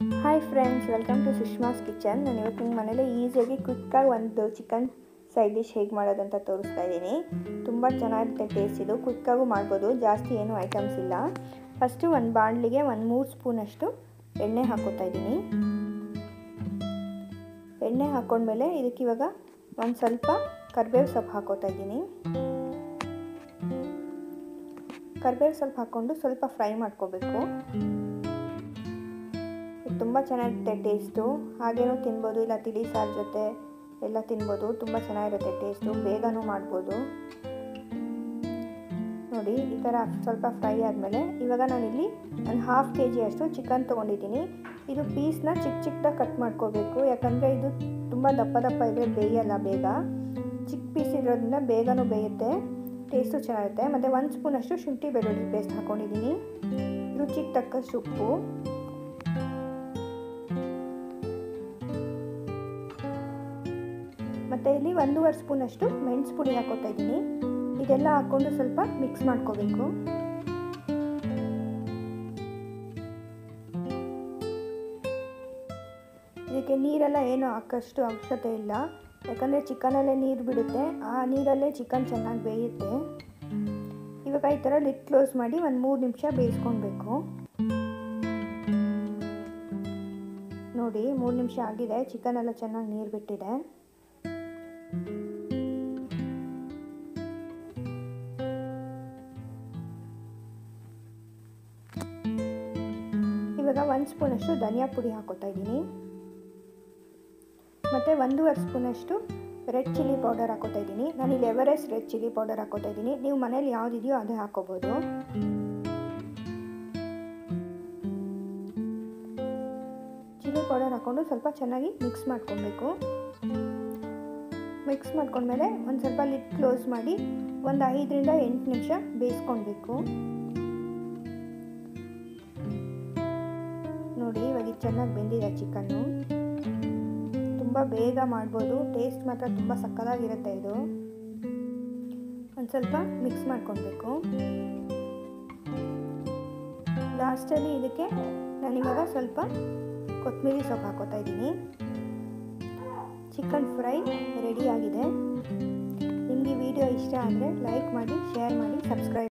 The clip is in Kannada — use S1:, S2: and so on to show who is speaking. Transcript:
S1: hi friends welcome to Sushma's kitchen ನಾನು ಇವತ್ತು ನಿಮ್ಮ ಮನೇಲಿ ಈಸಿಯಾಗಿ ಕ್ವಿಕ್ಕಾಗಿ ಒಂದು ಚಿಕನ್ ಸೈಡ್ ಡಿಶ್ ಹೇಗೆ ಮಾಡೋದಂತ ತೋರಿಸ್ತಾ ಇದ್ದೀನಿ ತುಂಬ ಚೆನ್ನಾಗಿರುತ್ತೆ ಟೇಸ್ಟ್ ಇದು ಕ್ವಿಕ್ಕಾಗೂ ಮಾಡ್ಬೋದು ಜಾಸ್ತಿ ಏನು ಐಟಮ್ಸ್ ಇಲ್ಲ ಫಸ್ಟು ಒಂದು ಬಾಣಲಿಗೆ ಒಂದು ಮೂರು ಸ್ಪೂನಷ್ಟು ಎಣ್ಣೆ ಹಾಕೋತಾ ಇದ್ದೀನಿ ಎಣ್ಣೆ ಹಾಕ್ಕೊಂಡ್ಮೇಲೆ ಇದಕ್ಕೆ ಇವಾಗ ಒಂದು ಸ್ವಲ್ಪ ಕರಿಬೇವು ಸೊಪ್ಪು ಹಾಕೋತಾ ಇದ್ದೀನಿ ಕರಿಬೇವು ಸ್ವಲ್ಪ ಹಾಕ್ಕೊಂಡು ಸ್ವಲ್ಪ ಫ್ರೈ ಮಾಡ್ಕೋಬೇಕು ತುಂಬ ಚೆನ್ನಾಗಿರುತ್ತೆ ಟೇಸ್ಟು ಹಾಗೇನೂ ತಿನ್ಬೋದು ಇಲ್ಲ ತಿಳಿ ಸಾರು ಜೊತೆ ಎಲ್ಲ ತಿನ್ಬೋದು ತುಂಬ ಚೆನ್ನಾಗಿರುತ್ತೆ ಟೇಸ್ಟು ಬೇಗನೂ ಮಾಡ್ಬೋದು ನೋಡಿ ಈ ಥರ ಸ್ವಲ್ಪ ಫ್ರೈ ಆದಮೇಲೆ ಇವಾಗ ನಾನಿಲ್ಲಿ ಒಂದು ಹಾಫ್ ಕೆ ಜಿ ಅಷ್ಟು ಚಿಕನ್ ತೊಗೊಂಡಿದ್ದೀನಿ ಇದು ಪೀಸ್ನ ಚಿಕ್ಕ ಚಿಕ್ಕದಾಗಿ ಕಟ್ ಮಾಡ್ಕೋಬೇಕು ಯಾಕಂದರೆ ಇದು ತುಂಬ ದಪ್ಪ ದಪ್ಪ ಇದ್ದರೆ ಬೇಯಲ್ಲ ಬೇಗ ಚಿಕ್ಕ ಪೀಸ್ ಇರೋದ್ರಿಂದ ಬೇಗನೂ ಬೇಯುತ್ತೆ ಟೇಸ್ಟು ಚೆನ್ನಾಗಿರುತ್ತೆ ಮತ್ತು ಒಂದು ಸ್ಪೂನಷ್ಟು ಶುಂಠಿ ಬೆಳ್ಳುಳ್ಳಿ ಪೇಸ್ಟ್ ಹಾಕ್ಕೊಂಡಿದ್ದೀನಿ ರುಚಿಗೆ ತಕ್ಕಷ್ಟು ಉಪ್ಪು ಮತ್ತು ಇಲ್ಲಿ ಒಂದೂವರೆ ಸ್ಪೂನಷ್ಟು ಮೆಣಸು ಪುಡಿ ಹಾಕೋತಾ ಇದ್ದೀನಿ ಇದೆಲ್ಲ ಹಾಕ್ಕೊಂಡು ಸ್ವಲ್ಪ ಮಿಕ್ಸ್ ಮಾಡ್ಕೋಬೇಕು ಇದಕ್ಕೆ ನೀರೆಲ್ಲ ಏನು ಹಾಕೋಷ್ಟು ಅವಶ್ಯಕತೆ ಇಲ್ಲ ಯಾಕಂದರೆ ಚಿಕನಲ್ಲೇ ನೀರು ಬಿಡುತ್ತೆ ಆ ನೀರಲ್ಲೇ ಚಿಕನ್ ಚೆನ್ನಾಗಿ ಬೇಯುತ್ತೆ ಇವಾಗ ಈ ಥರ ಲಿಟ್ ಕ್ಲೋಸ್ ಮಾಡಿ ಒಂದು ಮೂರು ನಿಮಿಷ ಬೇಯಿಸ್ಕೊಳ್ಬೇಕು ನೋಡಿ ಮೂರು ನಿಮಿಷ ಆಗಿದೆ ಚಿಕನ್ ಎಲ್ಲ ಚೆನ್ನಾಗಿ ನೀರು ಬಿಟ್ಟಿದೆ ಇವಾಗ ಒಂದು ಸ್ಪೂನಷ್ಟು ಧನಿಯಾ ಪುಡಿ ಹಾಕೋತಾ ಇದ್ದೀನಿ ಮತ್ತು ಒಂದೂವರೆ ಸ್ಪೂನಷ್ಟು ರೆಡ್ ಚಿಲ್ಲಿ ಪೌಡರ್ ಹಾಕೋತಾ ಇದ್ದೀನಿ ನಾನಿಲ್ಲಿ ಎವರೆಸ್ಟ್ ರೆಡ್ ಚಿಲ್ಲಿ ಪೌಡರ್ ಹಾಕೋತಾ ಇದ್ದೀನಿ ನೀವು ಮನೇಲಿ ಯಾವುದಿದೆಯೋ ಅದೇ ಹಾಕೋಬೋದು ಚಿಲ್ಲಿ ಪೌಡರ್ ಹಾಕ್ಕೊಂಡು ಸ್ವಲ್ಪ ಚೆನ್ನಾಗಿ ಮಿಕ್ಸ್ ಮಾಡ್ಕೊಬೇಕು ಮಿಕ್ಸ್ ಮಾಡ್ಕೊಂಡ್ಮೇಲೆ ಒಂದು ಸ್ವಲ್ಪ ಲಿಡ್ ಕ್ಲೋಸ್ ಮಾಡಿ ಒಂದು ಐದರಿಂದ ಎಂಟು ನಿಮಿಷ ಬೇಯಿಸ್ಕೊಳ್ಬೇಕು ನೋಡಿ ಇವಾಗ ಇದು ಚೆನ್ನಾಗಿ ಬೆಂದಿದೆ ಚಿಕನ್ನು ತುಂಬ ಬೇಗ ಮಾಡ್ಬೋದು ಟೇಸ್ಟ್ ಮಾತ್ರ ತುಂಬ ಸಕ್ಕದಾಗಿರುತ್ತೆ ಇದು ಒಂದು ಸ್ವಲ್ಪ ಮಿಕ್ಸ್ ಮಾಡ್ಕೊಳ್ಬೇಕು ಲಾಸ್ಟಲ್ಲಿ ಇದಕ್ಕೆ ನಾನಿವಾಗ ಸ್ವಲ್ಪ ಕೊತ್ತಂಬರಿ ಸೊಪ್ಪು ಹಾಕೋತಾ ಇದ್ದೀನಿ ಚಿಕನ್ ಫ್ರೈ ರೆಡಿ ಆಗಿದೆ ನಿಮಗೆ ವಿಡಿಯೋ ಇಷ್ಟ ಆದರೆ ಲೈಕ್ ಮಾಡಿ ಶೇರ್ ಮಾಡಿ ಸಬ್ಸ್ಕ್ರೈಬ್